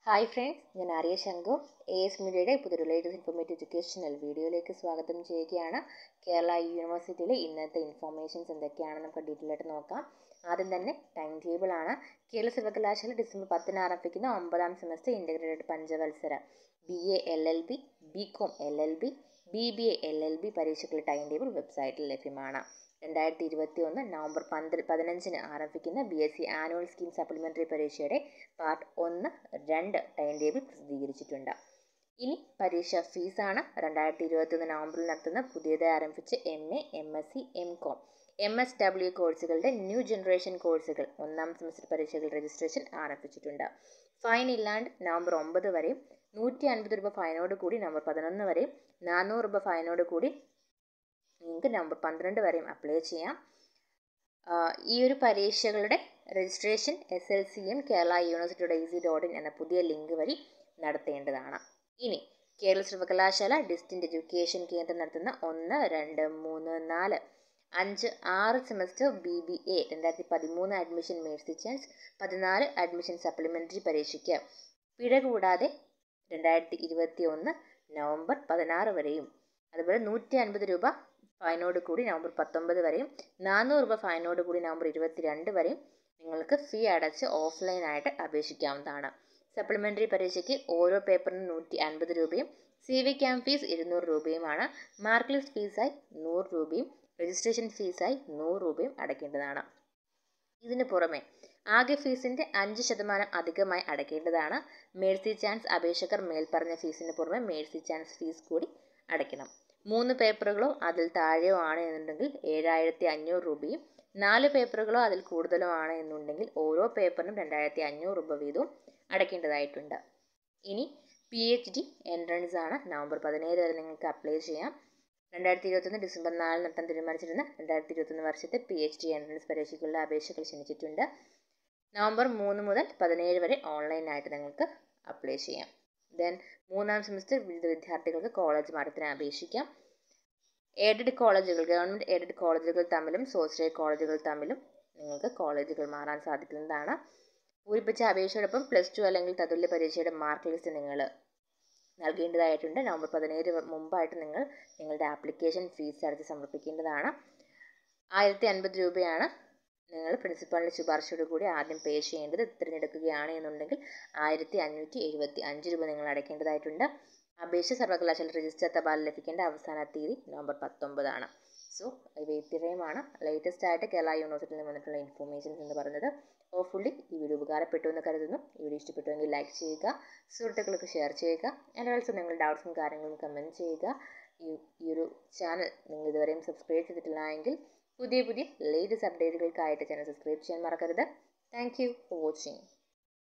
hi friends ഞാൻ ആര്യ ശങ്കു A S മീഡിയയുടെ പുതിയൊരു ലേറ്റസ്റ്റ് ഇൻഫോർമേറ്റീവ് എഡ്യൂക്കേഷണൽ വീഡിയോയിലേക്ക് സ്വാഗതം ചെയ്യുകയാണ് കേരള യൂണിവേഴ്സിറ്റിയിലെ ഇന്നത്തെ ഇൻഫോർമേഷൻസ് എന്തൊക്കെയാണെന്ന് നമുക്ക് ഡീറ്റെയിൽ ആയിട്ട് നോക്കാം ആദ്യം തന്നെ ടൈം ടേബിൾ ആണ് കേരള സർവകലാശാല ഡിസംബർ പത്തിന് ആരംഭിക്കുന്ന ഒമ്പതാം സെമസ്റ്റർ ഇൻ്റഗ്രേറ്റഡ് പഞ്ചവത്സര B A L L B B com L L B B B A L L B പരീക്ഷകളുടെ ടൈം ടേബിൾ വെബ്സൈറ്റിൽ ലഭ്യമാണ് രണ്ടായിരത്തി ഇരുപത്തി ഒന്ന് നവംബർ പന്ത് പതിനഞ്ചിന് ആരംഭിക്കുന്ന B S C annual scheme supplementary പരീക്ഷയുടെ പാർട്ട് ഒന്ന് രണ്ട് ടൈം ടേബിൾ പ്രസിദ്ധീകരിച്ചിട്ടുണ്ട് ഇനി പരീക്ഷ ഫീസാണ് രണ്ടായിരത്തി ഇരുപത്തി ഒന്ന് നവംബറിൽ നടത്തുന്ന പുതിയതായി ആരംഭിച്ച M A M S C M com M S W കോഴ്സുകളുടെ ന്യൂ ജനറേഷൻ കോഴ്സുകൾ ഒന്നാം സെമസ്റ്റർ പരീക്ഷകൾ രജിസ്ട്രേഷൻ ആരംഭിച്ചിട്ടുണ്ട് ഫൈൻ ഇല്ലാണ്ട് നവംബർ ഒമ്പത് വരെയും നൂറ്റി അൻപത് രൂപ ഫൈനോട് കൂടി നവംബർ പതിനൊന്ന് വരെയും നാനൂറ് രൂപ ഫൈനോട് കൂടി നിങ്ങൾക്ക് നവംബർ പന്ത്രണ്ട് വരെയും അപ്ലൈ ചെയ്യാം ഈ ഒരു പരീക്ഷകളുടെ registration S L C M Kerala യൂണിവേഴ്സിറ്റിയുടെ ഈസി ഡോട്ട് ഇൻ എന്ന പുതിയ ലിങ്ക് വഴി നടത്തേണ്ടതാണ് ഇനി കേരള സർവകലാശാല ഡിസ്റ്റൻ്റ് എഡ്യൂക്കേഷൻ കേന്ദ്രം നടത്തുന്ന ഒന്ന് രണ്ട് മൂന്ന് നാല് അഞ്ച് ആറ് സെമസ്റ്റർ ബി ബി എ രണ്ടായിരത്തി പതിമൂന്ന് അഡ്മിഷൻ മേഴ്സി ചാൻസ് പതിനാല് അഡ്മിഷൻ സപ്ലിമെൻ്ററി പരീക്ഷയ്ക്ക് പിഴ കൂടാതെ രണ്ടായിരത്തി ഇരുപത്തി ഒന്ന് നവംബർ പതിനാറ് വരെയും അതുപോലെ നൂറ്റി അൻപത് രൂപ ഫൈനോട് കൂടി നവംബർ പത്തൊമ്പത് വരെയും നാനൂറ് രൂപ ഫൈനോട് കൂടി നവംബർ ഇരുപത്തി രണ്ട് വരെയും നിങ്ങൾക്ക് ഫീ അടച്ച് ഓഫ്ലൈനായിട്ട് അപേക്ഷിക്കാവുന്നതാണ് സപ്ലിമെൻ്ററി പരീക്ഷയ്ക്ക് ഓരോ പേപ്പറിനും നൂറ്റി അൻപത് രൂപയും സി വി ക്യാമ്പ് ഫീസ് ഇരുന്നൂറ് രൂപയുമാണ് മാർക്ക് ലിസ്റ്റ് ഫീസായി നൂറ് രൂപയും രജിസ്ട്രേഷൻ ഫീസായി നൂറ് രൂപയും അടയ്ക്കേണ്ടതാണ് ഇതിന് പുറമെ ആകെ ഫീസിൻ്റെ അഞ്ച് ശതമാനം അധികമായി അടയ്ക്കേണ്ടതാണ് മേഴ്സി ചാൻസ് അപേക്ഷകർ മേൽപ്പറഞ്ഞ ഫീസിന് പുറമെ മേഴ്സി ചാൻസ് ഫീസ് കൂടി അടയ്ക്കണം മൂന്ന് പേപ്പറുകളോ അതിൽ താഴെയോ ആണ് എന്നുണ്ടെങ്കിൽ ഏഴായിരത്തി അഞ്ഞൂറ് രൂപയും നാല് പേപ്പറുകളോ അതിൽ കൂടുതലോ ആണ് എന്നുണ്ടെങ്കിൽ ഓരോ പേപ്പറിനും രണ്ടായിരത്തി അഞ്ഞൂറ് രൂപ വീതവും അടയ്ക്കേണ്ടതായിട്ടുണ്ട് ഇനി പി എച്ച് ഡി എൻട്രൻസ് ആണ് നവംബർ പതിനേഴ് വരെ നിങ്ങൾക്ക് അപ്ലൈ ചെയ്യാം രണ്ടായിരത്തി ഇരുപത്തൊന്ന് ഡിസംബർ നാലിന് നടത്താൻ തീരുമാനിച്ചിരുന്ന രണ്ടായിരത്തി ഇരുപത്തൊന്ന് വർഷത്തെ പി എച്ച് ഡി എൻട്രൻസ് പരീക്ഷയ്ക്കുള്ള അപേക്ഷകൾ ക്ഷണിച്ചിട്ടുണ്ട് നവംബർ മൂന്ന് മുതൽ പതിനേഴ് വരെ ഓൺലൈനായിട്ട് നിങ്ങൾക്ക് അപ്ലൈ ചെയ്യാം ദെൻ മൂന്നാം സെമസ്റ്റർ വിവിധ വിദ്യാർത്ഥികൾക്ക് കോളേജ് മാറ്റത്തിന് അപേക്ഷിക്കാം എയ്ഡഡ് കോളേജുകൾ ഗവൺമെൻറ് എയ്ഡഡ് കോളേജുകൾ തമ്മിലും സോഷ്യൽ കോളേജുകൾ തമ്മിലും നിങ്ങൾക്ക് കോളേജുകൾ മാറാൻ സാധിക്കുന്നതാണ് പൂരിപ്പിച്ച അപേക്ഷയോടൊപ്പം പ്ലസ് ടു അല്ലെങ്കിൽ തതുല്യ പരീക്ഷയുടെ മാർക്ക് ലിസ്റ്റ് നിങ്ങൾ നൽകേണ്ടതായിട്ടുണ്ട് നവംബർ പതിനേഴ് മുമ്പായിട്ട് നിങ്ങൾ നിങ്ങളുടെ ആപ്ലിക്കേഷൻ ഫീസ് അടച്ച് സമർപ്പിക്കേണ്ടതാണ് ആയിരത്തി അൻപത് രൂപയാണ് നിങ്ങൾ പ്രിൻസിപ്പാളിൻ്റെ ശുപാർശയോട് കൂടി ആദ്യം പേ ചെയ്യേണ്ടത് തിരഞ്ഞെടുക്കുകയാണ് എന്നുണ്ടെങ്കിൽ ആയിരത്തി അഞ്ഞൂറ്റി എഴുപത്തി അഞ്ച് രൂപ നിങ്ങൾ അടയ്ക്കേണ്ടതായിട്ടുണ്ട് അപേക്ഷ സർവകലാശാല രജിസ്റ്റർ തപാൽ ലഭിക്കേണ്ട അവസാന തീയതി നവംബർ പത്തൊമ്പതാണ് സോ ഇവ ഇത്രയുമാണ് ലേറ്റസ്റ്റ് ആയിട്ട് കേരള യൂണിവേഴ്സിറ്റിയിൽ നിന്ന് വന്നിട്ടുള്ള ഇൻഫോർമേഷൻസ് എന്ന് പറഞ്ഞത് ഹോപ്പ്ഫുള്ളി ഈ വീഡിയോ ഉപകാരപ്പെട്ടു എന്ന് കരുതുന്നു ഈ വീഡിയോ ഇഷ്ടപ്പെട്ടുവെങ്കിൽ ലൈക്ക് ചെയ്യുക സുഹൃത്തുക്കൾക്ക് ഷെയർ ചെയ്യുക ആൻഡ് ഓൾസോ നിങ്ങളുടെ ഡൗട്ട്സും കാര്യങ്ങളും കമൻറ്റ് ചെയ്യുക ഈ ഈ ഒരു ചാനൽ നിങ്ങൾ ഇതുവരെയും സബ്സ്ക്രൈബ് ചെയ്തിട്ടില്ല എങ്കിൽ പുതിയ പുതിയ ലേറ്റസ്റ്റ് അപ്ഡേറ്റുകൾക്കായിട്ട് ചാനൽ സബ്സ്ക്രൈബ് ചെയ്യാൻ മറക്കരുത് താങ്ക് യു ഫോർ വാച്ചിങ്